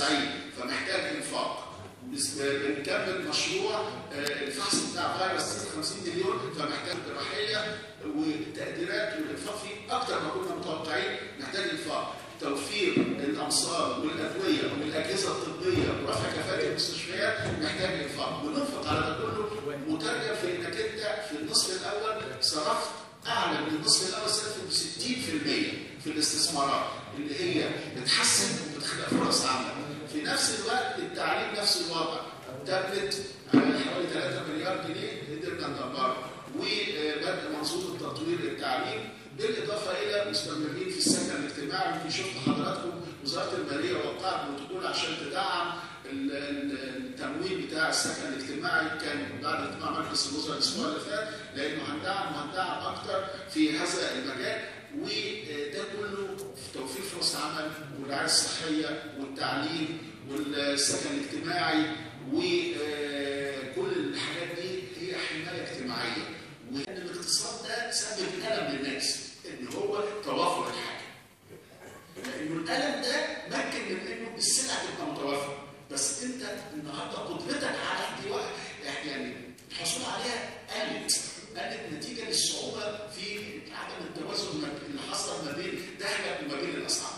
بورسعيد فمحتاج انفاق بس- بنكمل مشروع آه، الفحص بتاع فيروس سي 50 مليون فمحتاج جراحيه والتقديرات والانفاق فيه اكتر ما كنا متوقعين محتاج انفاق توفير الامصار والادويه والاجهزه الطبيه ورفع كفاءه المستشفيات محتاج انفاق وننفق على ده كله مترجم في انك انت في النصف الاول صرفت اعلى من النصف الاول صرف ب 60% في الاستثمارات اللي هي بتحسن وبتخلق فرص عمل في نفس الوقت التعليم نفس الوضع تابلت على حوالي 3 مليار جنيه قدرنا ندبره وبدء منظومه تطوير التعليم بالاضافه الى مستمرين في السكن الاجتماعي يمكن شفت حضراتكم وزاره الماليه وقعت بروتوكول عشان تدعم ال- ال- التمويل بتاع السكن الاجتماعي كان بعد اجتماع مجلس الوزراء الاسبوع اللي فات لانه هندعم وهندعم اكتر في هذا المجال وده كله في توفير فرص عمل والرعايه الصحيه والتعليم والسكن الاجتماعي وكل الحاجات دي هي حمايه اجتماعيه وان الاقتصاد ده سبب الم للناس ان هو توافر الحاجه لانه الالم ده مكن من انه السلعه تبقى متوافره بس انت النهارده قدرتك على احتواء يعني الحصول عليها قلت قلت نتيجه للصعوبه في عدم التوازن ما- اللي حصل ما بين دخلك وما بين الاسعار.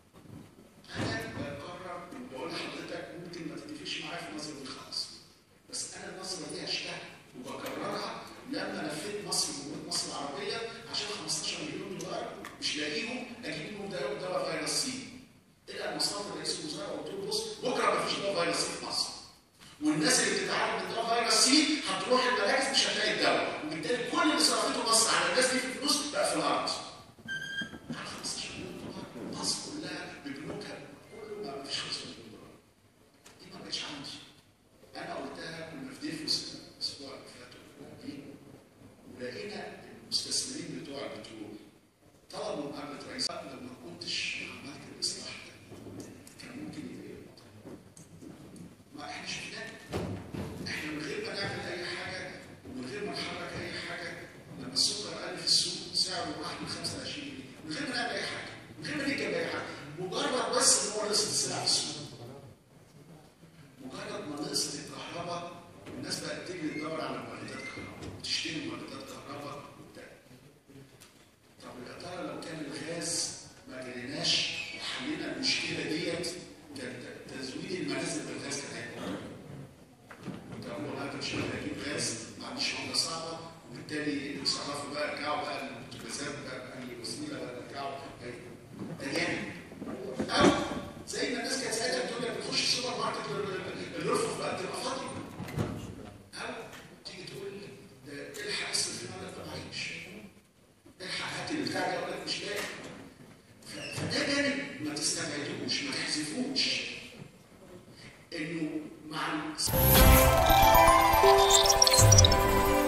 انا بقرر بقول لحضرتك ممكن ما تتفقش معايا في النظره دي خالص بس انا النظره دي عشتها وبكررها لما لفيت مصر وجمهوريه مصر العربيه عشان 15 مليون دولار مش لاقيهم اجيب لهم دواء دواء فيروس سي الى مصادر رئيس الوزراء وقلت له بص بكره ما فيش دواء فيروس سي في مصر والناس اللي بتتعالج من دواء فيروس سي هتروح المراكز مش هتلاقي الدواء وبالتالي كل اللي صرفته مصر على الناس دي في فلوس بقى في الارض على 15 مليون دولار مصر كلها ببنوكها كله ما فيش 15 مليون دولار دي ما بقتش عندي انا قلتها كنا في ديفوس الاسبوع اللي فات دي ولقينا المستثمرين بتوع البترول طلبوا مقابله رئيس لو ما كنتش عملت الاصلاح ده كان ممكن يبقى إيه الوضع؟ ما احنا شفناه احنا من غير ما نعمل اي حاجه ومن غير ما نحرك اي حاجه لما السكر قل في السوق سعره راح من 25 جنيه من غير ما نعمل اي حاجه من غير ما نركب اي حاجه مجرد بس ان هو نقصت السلع في السوق مجرد ما نقصت الكهرباء الناس بقت تجري تدور على مولدات كهرباء تشتري مولدات كهرباء وبتاع طب يا ترى لو كان الغاز ما جريناش وحلينا المشكله ديت كان تزويد المنازل بالغاز كان هيكون طب والله انت مش هتلاقي اجيب غاز ما عنديش عمله صعبه وبالتالي يتصرفوا بقى يرجعوا بقى البوتاجازات بقى اي وسيله بقى يرجعوا ده جامد او زي ما الناس كانت ساعتها بتقول لك بتخش السوبر ماركت الرفوف بقى تبقى فاضيه او تيجي تقول لي ده الحق اصرف في مالك ما معيش الحق هات البتاع ده يقول لك مش لاقي ف- فده جانب ما تستبعدوش ما تحذفوش انه مع ال-